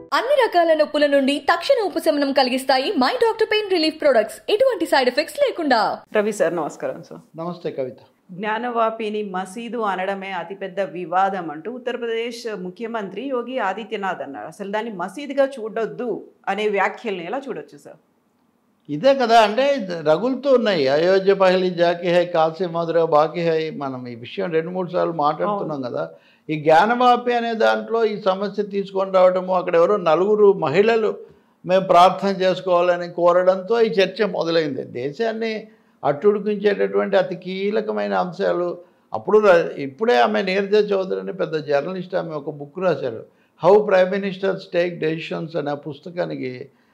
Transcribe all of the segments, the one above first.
అన్ని రకాల నొప్పుల నుండి తక్షణ ఉపశమనం కలిగిస్తాయి my doctor pain relief products ఎటువంటి సైడ్ ఎఫెక్ట్స్ లేకుండా రవి సార్ నమస్కారం సార్ నమస్తే కవిత జ్ఞానవాపిని మసీదు అనడమే అతిపెద్ద వివాదం అంటూ ఉత్తరప్రదేశ్ ముఖ్యమంత్రి యోగి ఆదిత్యనాథ్ అన్నారు అసలు దాన్ని మసీదుగా చూడొద్దు అనే వ్యాఖ్యల్ని ఎలా చూడొచ్చు సార్ ఇదే కదా అంటే రగులుతూ ఉన్నాయి అయోధ్య పహలి జాకి హై కాశీ మధుర బాకీ హై మనం ఈ విషయం రెండు మూడు సార్లు మాట్లాడుతున్నాం కదా ఈ జ్ఞానవాపి అనే దాంట్లో ఈ సమస్య తీసుకొని రావడము అక్కడ ఎవరో నలుగురు మహిళలు మేము ప్రార్థన చేసుకోవాలని కోరడంతో ఈ చర్చ మొదలైంది దేశాన్ని అట్టుడికించేటటువంటి అతి కీలకమైన అంశాలు అప్పుడు ర- ఇప్పుడే ఆమె నీరజ చౌదరి అని పెద్ద జర్నలిస్ట్ ఆమె ఒక బుక్ రాశారు how prime ministers take decisions అనే ఆ పుస్తకానికి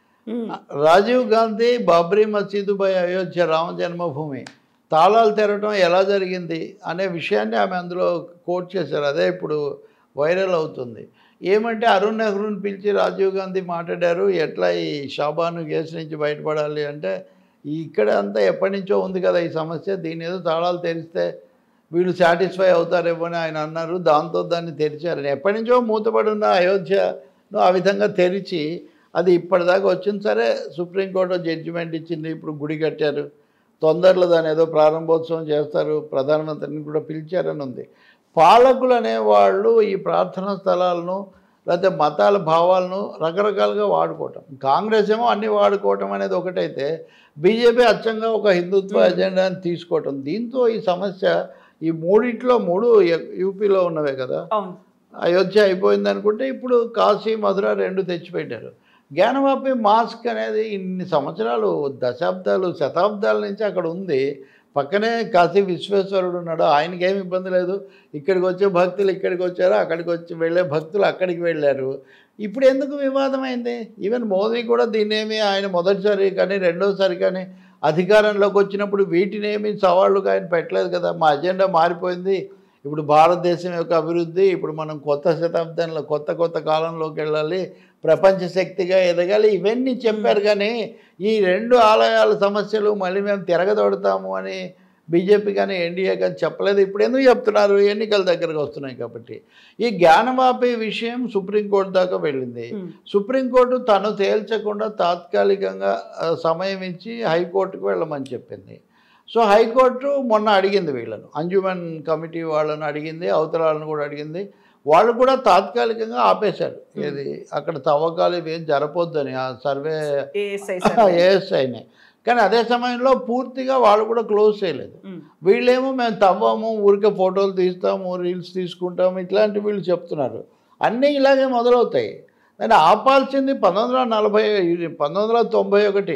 రాజీవ్ గాంధీ బాబ్రీ మసీదు బై అయోధ్య రామ జన్మభూమి తాళాలు తెరవడం ఎలా జరిగింది అనే విషయాన్ని ఆమె అందులో కోట్ చేశారు అదే ఇప్పుడు వైరల్ అవుతుంది ఏమంటే అరుణ్ నెహ్రూని పిలిచి రాజీవ్ గాంధీ మాట్లాడారు ఎట్లా ఈ షాబాను కేసు నుంచి బయటపడాలి అంటే ఈ ఇక్కడ అంతా ఎప్పటి నుంచో ఉంది కదా ఈ సమస్య దీని ఏదో తాళాలు తెరిస్తే వీళ్ళు సాటిస్ఫై అవుతారేమో అని ఆయన అన్నారు దాంతో దాన్ని తెరిచారని ఎప్పటి నుంచో మూతపడి ఉన్న అయోధ్యను ఆ విధంగా తెరిచి అది ఇప్పటిదాకా వచ్చింది సరే సుప్రీంకోర్టు జడ్జిమెంట్ ఇచ్చింది ఇప్పుడు గుడి కట్టారు తొందరలో దాని ఏదో ప్రారంభోత్సవం చేస్తారు ప్రధానమంత్రిని కూడా పిలిచారని ఉంది పాలకులు అనేవాళ్ళు ఈ ప్రార్థనా స్థలాలను లేకపోతే మతాల భావాలను రకరకాలుగా వాడుకోవటం కాంగ్రెస్ ఏమో అన్ని వాడుకోవటం అనేది ఒకటైతే బీజేపీ అచ్చంగా ఒక హిందుత్వ ఎజెండాని తీసుకోవటం దీంతో ఈ సమస్య ఈ మూడిట్లో మూడు ఎ- యూపీలో ఉన్నవే కదా అవును అయోధ్య అయిపోయింది అనుకుంటే ఇప్పుడు కాశీ మధుర రెండు తెచ్చిపెట్టారు జ్ఞానవాపి మాస్క్ అనేది ఇన్ని సంవత్సరాలు దశాబ్దాలు శతాబ్దాల నుంచి అక్కడ ఉంది పక్కనే కాశీ విశ్వేశ్వరుడు ఉన్నాడు ఆయనకి ఏమి ఇబ్బంది లేదు ఇక్కడికి వచ్చే భక్తులు ఇక్కడికి వచ్చారు అక్కడికి వచ్చి వెళ్ళే భక్తులు అక్కడికి వెళ్ళారు ఇప్పుడు ఎందుకు వివాదమైంది ఈవెన్ మోదీ కూడా దీన్నేమి ఆయన మొదటిసారి కానీ రెండోసారి కానీ అధికారంలోకి వచ్చినప్పుడు వీటినేమి సవాళ్ళుగా ఆయన పెట్టలేదు కదా మా అజెండా మారిపోయింది ఇప్పుడు భారతదేశం యొక్క అభివృద్ధి ఇప్పుడు మనం కొత్త శతాబ్దంలో కొత్త కొత్త కాలంలోకి వెళ్ళాలి ప్రపంచ శక్తిగా ఎదగాలి ఇవన్నీ చెప్పారు కానీ ఈ రెండు ఆలయాల సమస్యలు మళ్ళీ మేము తిరగదొడతాము అని బీజేపీ కానీ ఎన్డీఏ కానీ చెప్పలేదు ఇప్పుడు ఎందుకు చెప్తున్నారు ఎన్నికల దగ్గరకు వస్తున్నాయి కాబట్టి ఈ జ్ఞానవాపి విషయం సుప్రీంకోర్టు దాకా వెళ్ళింది Hmm. సుప్రీంకోర్టు తను తేల్చకుండా తాత్కాలికంగా ఆ, సమయం ఇచ్చి హైకోర్టుకు వెళ్ళమని చెప్పింది సో హైకోర్టు మొన్న అడిగింది వీళ్ళను అంజుమన్ కమిటీ వాళ్ళని అడిగింది అవతల వాళ్ళని కూడా అడిగింది వాళ్ళు కూడా తాత్కాలికంగా ఆపేశారు ఏది అక్కడ తవ్వకాలు ఇవేం జరపొద్దని ఆ సర్వే ఏఎస్ఐ సార్ ఏఎస్ఐనే కానీ అదే సమయంలో పూర్తిగా వాళ్ళు కూడా క్లోజ్ చేయలేదు వీళ్ళేమో మేము తవ్వము ఊరికే ఫోటోలు తీస్తాము రీల్స్ తీసుకుంటాము ఇట్లాంటి వీళ్ళు చెప్తున్నారు అన్నీ ఇలాగే మొదలవుతాయి దాన్ని ఆపాల్సింది పంతొమ్మిది వందల నలభై పంతొమ్మిది వందల తొంభై ఒకటి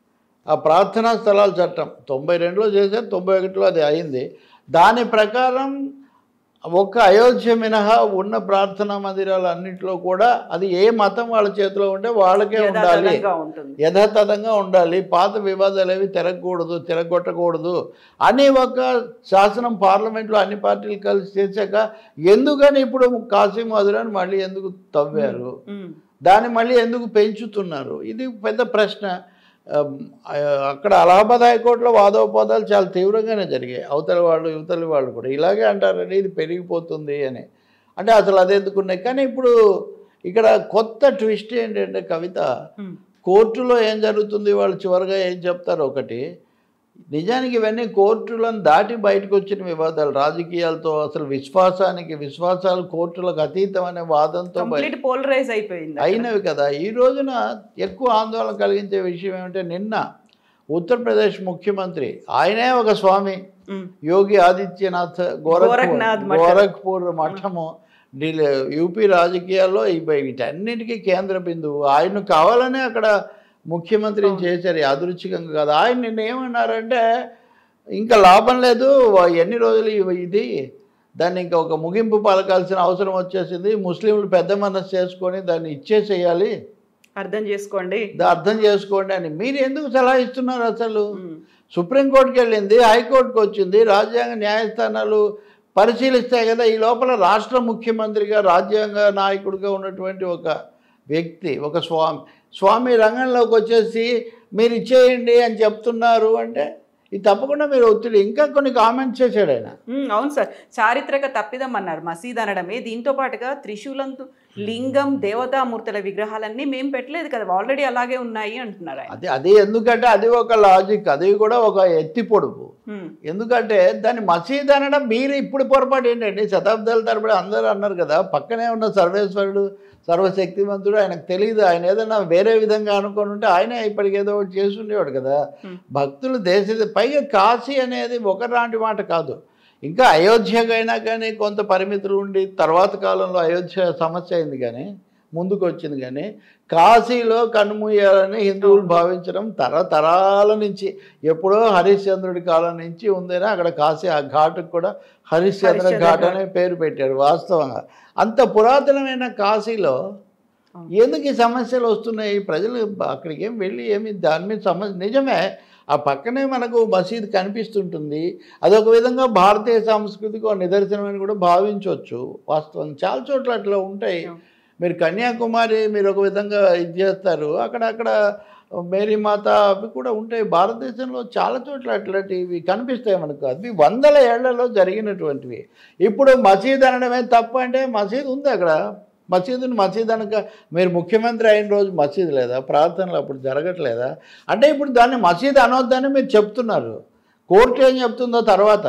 ఆ ప్రార్థనా స్థలాల చట్టం తొంభై రెండులో చేశారు తొంభై ఒకటిలో అది అయింది దాని ప్రకారం ఒక్క అయోధ్య మినహా ఉన్న ప్రార్థనా మందిరాలు అన్నింటిలో కూడా అది ఏ మతం వాళ్ళ చేతిలో ఉంటే వాళ్ళకే ఉండాలి యథాతథంగా ఉంటుంది యథాతథంగా ఉండాలి పాత వివాదాలు ఏవి తిరగకూడదు తిరగొట్టకూడదు అని ఒక శాసనం పార్లమెంట్లో అన్ని పార్టీలు కలిసి చేశాక ఎందుకని ఇప్పుడు కాశీ మధురని మళ్ళీ ఎందుకు తవ్వారు ఉమ్. దాన్ని మళ్ళీ ఎందుకు పెంచుతున్నారు ఇది పెద్ద ప్రశ్న అమ్, ఆ, అక్కడ అలహాబాద్ హైకోర్టులో వాదోపవాదాలు చాలా తీవ్రంగానే జరిగాయి అవతల వాళ్ళు యువతల వాళ్ళు కూడా ఇలాగే అంటారని ఇది పెరిగిపోతుంది అని అంటే అసలు అది ఎందుకున్నాయి కానీ ఇప్పుడు ఇక్కడ కొత్త ట్విస్ట్ ఏంటంటే కవిత ఉమ్. కోర్టులో ఏం జరుగుతుంది వాళ్ళు చివరిగా ఏం చెప్తారు ఒకటి నిజానికి ఇవన్నీ కోర్టులను దాటి బయటకు వచ్చిన వివాదాలు రాజకీయాలతో అసలు విశ్వాసానికి విశ్వాసాలు కోర్టులకు అతీతం అనే వాదంతో బయ- కంప్లీట్ పోలరైజ్ అయిపోయింది అక్కడ. అయినవి కదా ఈ రోజున ఎక్కువ ఆందోళన కలిగించే విషయం ఏమంటే నిన్న ఉత్తరప్రదేశ్ ముఖ్యమంత్రి ఆయనే ఒక స్వామి ఉమ్. యోగి ఆదిత్యనాథ్ గోరఖ్నాథ్ గోరఖ్పూర్ మఠం. గోరఖ్పూర్ మఠము ఢిల్లీ యూపీ రాజకీయాల్లో ఈ వీటన్నిటికీ కేంద్ర బిందువు ఆయన కావాలనే అక్కడ ముఖ్యమంత్రిని చేశారు యాదృచ్ఛికంగా కాదు ఆయన నిన్న ఏమన్నారంటే ఇంకా లాభం లేదు ఎన్ని రోజులు ఇవి- ఇది దాన్ని ఇంకా ఒక ముగింపు పలకాల్సిన అవసరం వచ్చేసింది ముస్లింలు పెద్ద మనసు చేసుకొని దాన్ని ఇచ్చేసేయాలి అర్థం చేసుకోండి దా- అర్థం చేసుకోండి అని మీరు ఎందుకు సలహా ఇస్తున్నారు అసలు ఉమ్. సుప్రీంకోర్టుకి వెళ్ళింది హైకోర్టుకి వచ్చింది రాజ్యాంగ న్యాయస్థానాలు పరిశీలిస్తాయి కదా ఈ లోపల రాష్ట్ర ముఖ్యమంత్రిగా రాజ్యాంగ నాయకుడిగా ఉన్నటువంటి ఒక వ్యక్తి ఒక స్వామి స్వామి రంగంలోకి వచ్చేసి మీరు ఇచ్చేయండి అని చెప్తున్నారు అంటే ఇది తప్పకుండా మీరు ఒత్తిడి ఇంకా కొన్ని కామెంట్స్ చేశాడు ఆయన ఉమ్, అవును సార్ చారిత్రక తప్పిదం అన్నారు మసీద్ అనడమే దీంతో పాటుగా త్రిశూలంతో లింగం దేవతామూర్తుల విగ్రహాలన్నీ మేము పెట్టలేదు కదా ఆల్రెడీ అలాగే ఉన్నాయి అంటున్నారు ఆయన అది అది ఎందుకంటే అది ఒక లాజిక్ అది కూడా ఒక ఎత్తి పొడుపు హ్మ్. ఎందుకంటే దాన్ని మసీద్ అనడం మీరు ఇప్పుడు పొరపాటు ఏంటండి శతాబ్దాల తరబడి అందరూ అన్నారు కదా పక్కనే ఉన్న సర్వేశ్వరుడు సర్వశక్తివంతుడు ఆయనకు తెలియదు ఆయన ఏదైనా వేరే విధంగా అనుకొని ఉంటే ఆయనే ఇప్పటికేదో ఒకటి చేసి ఉండేవాడు కదా Hmm. భక్తులు దేశ పైగా కాశీ అనేది ఒకలాంటి మాట కాదు ఇంకా అయోధ్యకైనా కానీ కొంత పరిమితులు ఉండి తర్వాత కాలంలో అయోధ్య సమస్య అయింది కానీ ముందుకు వచ్చింది కానీ కాశీలో కన్నుమూయాలని హిందువులు భావించడం తరతరాల నుంచి ఎప్పుడో హరిశ్చంద్రుడి కాలం నుంచి ఉందేనా అక్కడ కాశీ ఆ ఘాటుకు కూడా హరిశ్చంద్ర హరిశ్చంద్ర ఘాట్ ఘాట్. అనే పేరు పెట్టారు వాస్తవంగా అంత పురాతనమైన కాశీలో అవును. ఎందుకు ఈ సమస్యలు వస్తున్నాయి ప్రజలు అక్కడికి ఏం వెళ్ళి ఏమి దాని మీద సమస్య నిజమే ఆ పక్కనే మనకు మసీద్ కనిపిస్తుంటుంది అదొక విధంగా భారతీయ సంస్కృతికి ఒక నిదర్శనం అని కూడా భావించవచ్చు వాస్తవం చాలా చోట్ల అట్లా ఉంటాయి అవును. మీరు కన్యాకుమారి మీరు ఒక విధంగా ఇది చేస్తారు అక్కడ అక్కడ మేరీమాత అవి కూడా ఉంటాయి భారతదేశంలో చాలా చోట్ల అట్లాంటివి కనిపిస్తాయి మనకు అవి వందల ఏళ్లలో జరిగినటువంటివి ఇప్పుడు మసీద్ అనడమే తప్పు అంటే మసీద్ ఉంది అక్కడ మసీదుని మసీద్ అనక మీరు ముఖ్యమంత్రి అయిన రోజు మసీద్ లేదా ప్రార్థనలు అప్పుడు జరగట్లేదా అంటే ఇప్పుడు దాన్ని మసీద్ అనొద్దని మీరు చెప్తున్నారు కోర్టు ఏం చెప్తుందో తర్వాత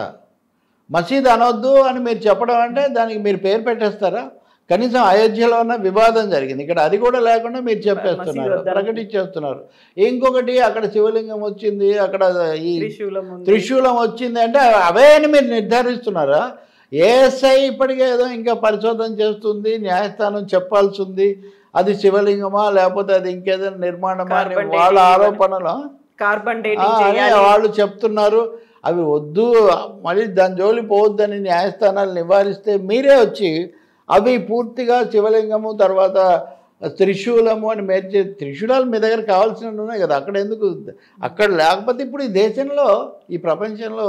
మసీద్ అనొద్దు అని మీరు చెప్పడం అంటే దానికి మీరు పేరు పెట్టేస్తారా కనీసం అయోధ్యలో ఉన్న వివాదం జరిగింది ఇక్కడ అది కూడా లేకుండా మీరు చెప్పేస్తున్నారు వద్దని. ప్రకటించేస్తున్నారు ఇంకొకటి అక్కడ శివలింగం వచ్చింది అక్కడ ఈ త్రిశూలం ఉంది. త్రిశూలం వచ్చింది అంటే అవే అని మీరు నిర్ధారిస్తున్నారా ఏఎస్ఐ ఇప్పటికే ఏదో ఇంకా పరిశోధన చేస్తుంది న్యాయస్థానం చెప్పాల్సి ఉంది అది శివలింగమా లేకపోతే అది ఇంకేదైనా నిర్మాణమా అని Carbon వాళ్ళ dating ఆరోపణలో కార్బన్ ఆ, డేటింగ్ అని చేయాలి వాళ్ళు చెప్తున్నారు అవి వద్దు మళ్ళీ దాని జోలి పోవద్దని న్యాయస్థానాలు నివారిస్తే మీరే వచ్చి అవి పూర్తిగా శివలింగము తర్వాత త్రిశూలము అని మేర్చే త్రిశూలాలు మీ దగ్గర కావాల్సినవి ఉన్నాయి కదా అక్కడ ఎందుకు అక్కడ లేకపోతే ఇప్పుడు ఈ దేశంలో ఈ ప్రపంచంలో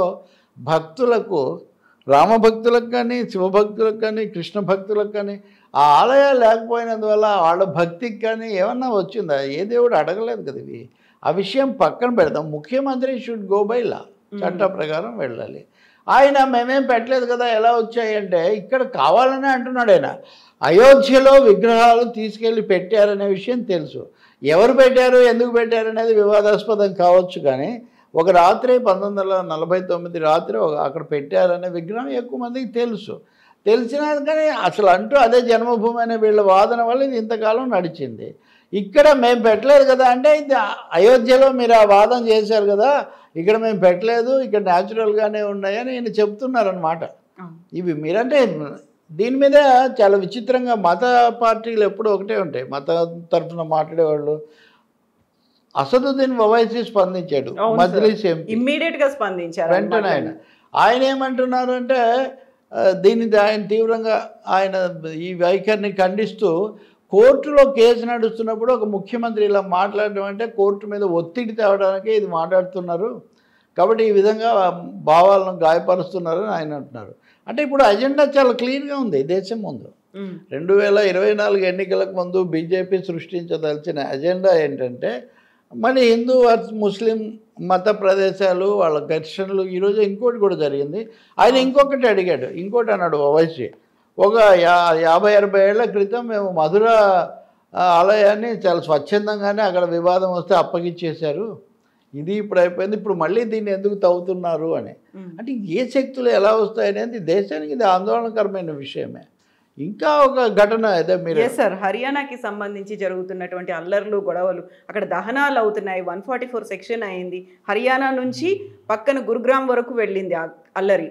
భక్తులకు రామభక్తులకు కానీ శివభక్తులకు కానీ కృష్ణ భక్తులకు కానీ ఆ ఆలయాలు లేకపోయినందువల్ల వాళ్ళ భక్తికి కానీ ఏమన్నా వచ్చిందా ఏ దేవుడు అడగలేదు కదా ఇవి ఆ విషయం పక్కన పెడదాం ముఖ్యమంత్రి షుడ్ గో బై లా చట్ట ప్రకారం వెళ్ళాలి ఆయన మేమేం పెట్టలేదు కదా ఎలా వచ్చాయంటే ఇక్కడ కావాలనే అంటున్నాడు ఆయన అయోధ్యలో విగ్రహాలు తీసుకెళ్ళి పెట్టారనే విషయం తెలుసు ఎవరు పెట్టారు ఎందుకు పెట్టారు అనేది వివాదాస్పదం కావచ్చు కానీ ఒక రాత్రి పంతొమ్మిది వందల నలభై తొమ్మిది రాత్రి ఒక అక్కడ పెట్టారనే విగ్రహం ఎక్కువ మందికి తెలుసు తెలిసినా కానీ అసలు అంటూ అదే జన్మభూమి అనే వీళ్ళ వాదన వల్ల ఇది ఇంతకాలం నడిచింది ఇక్కడ మేము పెట్టలేదు కదా అంటే ఇది అయోధ్యలో మీరు ఆ వాదన చేశారు కదా ఇక్కడ మేము పెట్టలేదు ఇక్కడ న్యాచురల్గానే ఉన్నాయని ఈయన చెప్తున్నారనమాట అవును. ఇవి మీరంటే దీని మీద చాలా విచిత్రంగా మత పార్టీలు ఎప్పుడూ ఒకటే ఉంటాయి మత తరఫున మాట్లాడేవాళ్ళు అసదుద్దీన్ ఓవైసీ స్పందించాడు అవును మజ్లిస్ ఎంపీ ఇమ్మీడియట్ గా స్పందించారు వెంటనే ఆయన ఆయన ఏమంటున్నారు అంటే ఆ, దీన్ని ఆయన తీవ్రంగా ఆయన ఈ వైఖరిని ఖండిస్తూ కోర్టులో కేసు నడుస్తున్నప్పుడు ఒక ముఖ్యమంత్రి ఇలా మాట్లాడడం అంటే కోర్టు మీద ఒత్తిడి తేవడానికి ఇది మాట్లాడుతున్నారు కాబట్టి ఈ విధంగా భావాలను గాయపరుస్తున్నారని ఆయన అంటున్నారు అంటే ఇప్పుడు అజెండా చాలా క్లియర్గా ఉంది దేశం ముందు ఉమ్. రెండు వేల ఇరవై నాలుగు ఎన్నికలకు ముందు బీజేపీ సృష్టించదలిచిన అజెండా ఏంటంటే మళ్ళీ హిందూ వర్స్ ముస్లిం మత ప్రదేశాలు వాళ్ళ ఘర్షణలు ఈరోజు ఇంకోటి కూడా జరిగింది ఆయన ఇంకొకటి అడిగాడు ఇంకోటి అన్నాడు ఓవైసీ ఒక యా యాభై అరవై ఏళ్ల క్రితం మేము మధుర ఆ, ఆలయాన్ని చాలా స్వచ్ఛందంగానే అక్కడ వివాదం వస్తే అప్పగిచ్చేశారు ఇది ఇప్పుడు అయిపోయింది ఇప్పుడు మళ్ళీ దీన్ని ఎందుకు తవ్వుతున్నారు అని ఉమ్. అంటే ఏ శక్తులు ఎలా వస్తాయనేది దేశానికి ఇది ఆందోళనకరమైన విషయమే ఇంకా ఒక ఘటన అదే మీరు ఎస్ సార్ హర్యానాకి సంబంధించి జరుగుతున్నటువంటి అల్లర్లు గొడవలు అక్కడ దహనాలు అవుతున్నాయి వన్ ఫార్టీ ఫోర్ సెక్షన్ అయింది హర్యానా నుంచి పక్కన గురుగ్రామ్ వరకు వెళ్ళింది ఆ అల్లరి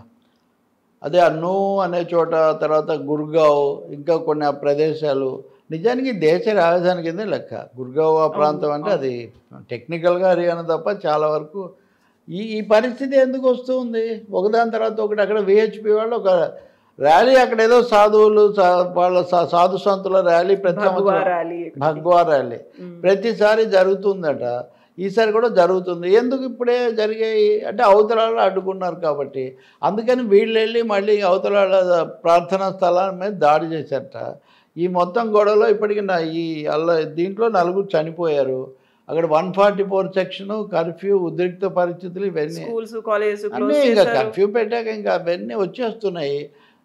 అదే అన్ను అనే చోట తర్వాత గుర్గావ్ ఇంకా కొన్ని ఆ ప్రదేశాలు నిజానికి దేశ రాజధాని కింద లెక్క గుర్గావ్ ఆ ప్రాంతం అంటే అది టెక్నికల్గా హర్యానా తప్ప చాలా వరకు ఈ ఈ పరిస్థితి ఎందుకు వస్తుంది ఒకదాని తర్వాత ఒకటి అక్కడ విహెచ్పి వాళ్ళు ఒక ర్యాలీ అక్కడ ఏదో సాధువులు సా- వాళ్ళ సా- సాధు సంతుల ర్యాలీ ప్రతి సంవత్సరం భగవారాలి భగవా ర్యాలీ ఉమ్. ప్రతిసారి జరుగుతుందట ఈసారి కూడా జరుగుతుంది ఎందుకు ఇప్పుడే జరిగాయి అంటే అవతలాలు అడ్డుకున్నారు కాబట్టి అందుకని వీళ్ళు వెళ్ళి మళ్ళీ అవతలాల ప్రార్థనా స్థలాల మీద దాడి చేశారట ఈ మొత్తం గొడవలో ఇప్పటికి నా ఈ అల్ల దీంట్లో నలుగురు చనిపోయారు అక్కడ one forty four section curfew ఉద్రిక్త పరిస్థితులు ఇవన్నీ స్కూల్స్ కాలేజెస్ అన్నీ క్లోజ్ ఇంకా చేశారు కర్ఫ్యూ పెట్టాక ఇంకా అవన్నీ వచ్చేస్తున్నాయి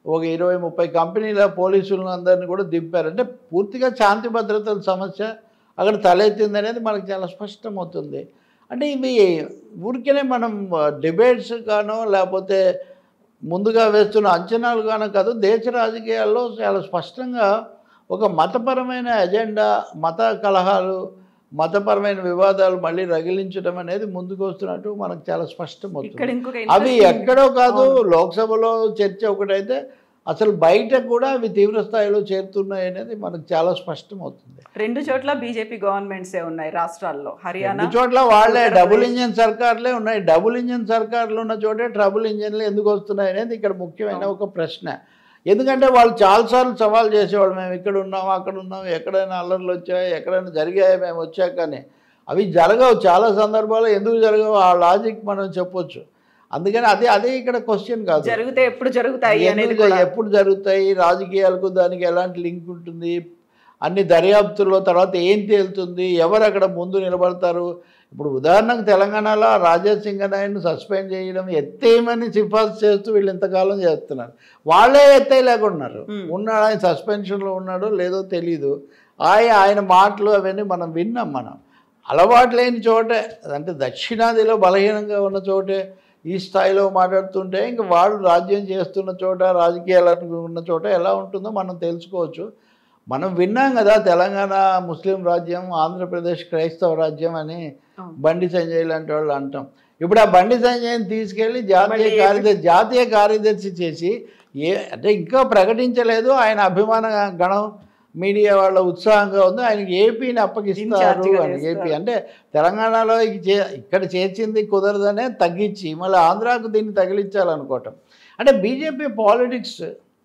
ఒక ఇరవై ముప్పై కంపెనీల పోలీసులను అందరినీ కూడా దింపారు అంటే పూర్తిగా శాంతి భద్రతల సమస్య అక్కడ తలెత్తింది అనేది మనకు చాలా స్పష్టమవుతుంది అంటే ఇవి ఊరికనే మనం డిబేట్స్ గానో లేకపోతే ముందుగా వేస్తున్న అంచనాలు గానో కాదు దేశ రాజకీయాల్లో చాలా స్పష్టంగా ఒక మతపరమైన ఎజెండా మత కలహాలు మతపరమైన వివాదాలు మళ్ళీ రగిలించడం అనేది ముందుకు వస్తున్నట్టు మనకు చాలా ఇక్కడ స్పష్టమవుతుంది ఇంకొక అవి interesting- ఎక్కడో కాదు అవును. లోక్సభలో చర్చ ఒకటైతే అసలు బయట కూడా అవి తీవ్ర స్థాయిలో చేరుతున్నాయి అనేది మనకు చాలా స్పష్టమవుతుంది రెండు చోట్ల బీజేపీ గవర్నమెంట్సే ఉన్నాయి రాష్ట్రాల్లో హర్యానా రెండు చోట్ల వాళ్ళే ఉత్తరప్రదేశ్. డబుల్ ఇంజన్ సర్కార్లే ఉన్నాయి డబుల్ ఇంజన్ సర్కార్లు ఉన్న చోటే ట్రబుల్ ఇంజన్లు ఎందుకు వస్తున్నాయి అనేది ఇక్కడ ముఖ్యమైన అవును. ఒక ప్రశ్న ఎందుకంటే వాళ్ళు చాలాసార్లు సవాల్ చేసేవాళ్ళు మేము ఇక్కడ ఉన్నాం అక్కడ ఉన్నాం ఎక్కడైనా అల్లర్లు వచ్చాయి ఎక్కడైనా జరిగాయి మేము వచ్చాక కానీ అవి జరగవు చాలా సందర్భాల్లో ఎందుకు జరగవు ఆ లాజిక్ మనం చెప్పొచ్చు అందుకని అదే అదే ఇక్కడ క్వశ్చన్ కాదు జరిగితే ఎప్పుడు జరుగుతాయి అనేది ఎందుకు కూడా ఎప్పుడు జరుగుతాయి రాజకీయాలకు దానికి ఎలాంటి లింక్ ఉంటుంది అన్ని దర్యాప్తుల్లో తర్వాత ఏం తేలుతుంది ఎవరు అక్కడ ముందు నిలబడతారు ఇప్పుడు ఉదాహరణకు తెలంగాణలో రాజాసింగనాయన్ని సస్పెండ్ చేయడం ఎత్తేయమని సిఫార్సు చేస్తూ వీళ్ళు ఇంతకాలం చేస్తున్నారు వాళ్ళే ఎత్తేయలేకున్నారు Hmm. ఉన్నాడు ఆయన సస్పెన్షన్లో ఉన్నాడో లేదో తెలియదు ఆయన ఆయన మాటలు అవన్నీ మనం విన్నాం మనం అలవాటు లేని చోటే అంటే దక్షిణాదిలో బలహీనంగా ఉన్న చోటే ఈ స్థాయిలో మాట్లాడుతుంటే ఇంక వాళ్ళు రాజ్యం చేస్తున్న చోట రాజకీయాలకు ఉన్న చోట ఎలా ఉంటుందో మనం తెలుసుకోవచ్చు మనం విన్నాం కదా తెలంగాణ ముస్లిం రాజ్యం ఆంధ్రప్రదేశ్ క్రైస్తవ రాజ్యం అని అవును. బండి సంజయ్ లాంటి వాళ్ళు అంటాం ఇప్పుడు ఆ బండి సంజయ్ని తీసుకెళ్ళి జాతీయ మళ్ళీ కార్యదర్శి జాతీయ కార్యదర్శి చేసి ఏ అంటే ఇంకా ప్రకటించలేదు ఆయన అభిమాన గణం మీడియా వాళ్ళ ఉత్సాహంగా ఉంది ఆయనకి ఏపీని అప్పగిస్తారు ఇన్ఛార్జిగా అని చేస్తారు. ఏపీ అంటే తెలంగాణలో ఇక చే- ఇక్కడ చేర్చింది కుదరదనే తగ్గించి మళ్ళీ ఆంధ్రాకు దీన్ని తగిలించాలనుకోవటం అంటే బీజేపీ పాలిటిక్స్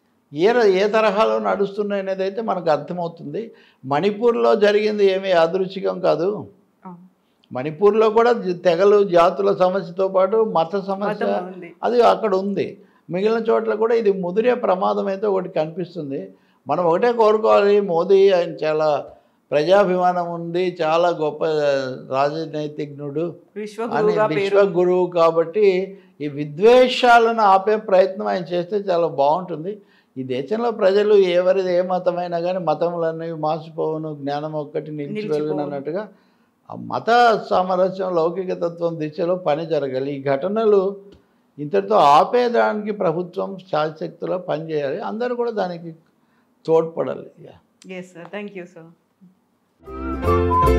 ఏ ర- ఏ తరహాలో నడుస్తున్నాయి అనేది అయితే మనకు అర్థమవుతుంది మణిపూర్లో జరిగింది ఏమీ యాదృచ్ఛికం కాదు అవును. మణిపూర్లో కూడా జ- తెగలు జాతుల సమస్యతో పాటు మత సమస్య మతం ఉంది అది అక్కడ ఉంది మిగిలిన చోట్ల కూడా ఇది ముదిరే ప్రమాదం అయితే ఒకటి కనిపిస్తుంది మనం ఒకటే కోరుకోవాలి మోదీ ఆయన చాలా ప్రజాభిమానం ఉంది చాలా గొప్ప రాజనైతిజ్ఞుడు అని విశ్వగురువుగా పేరు విశ్వగురువు కాబట్టి ఈ విద్వేషాలను ఆపే ప్రయత్నం ఆయన చేస్తే చాలా బాగుంటుంది ఈ దేశంలో ప్రజలు ఎవరిది ఏ మతమైనా కానీ మతములన్నవి మాసిపోవును జ్ఞానం ఒక్కటి నిలిచి నిలిచిపోవును. వెలుగును అన్నట్టుగా ఆ మత సామరస్యం లౌకిక తత్వం దిశలో పని జరగాలి ఈ ఘటనలు ఇంతటితో ఆపేదానికి ప్రభుత్వం శాశక్తిలో పనిచేయాలి అందరూ కూడా దానికి తోడ్పడాలి yes sir thank you sir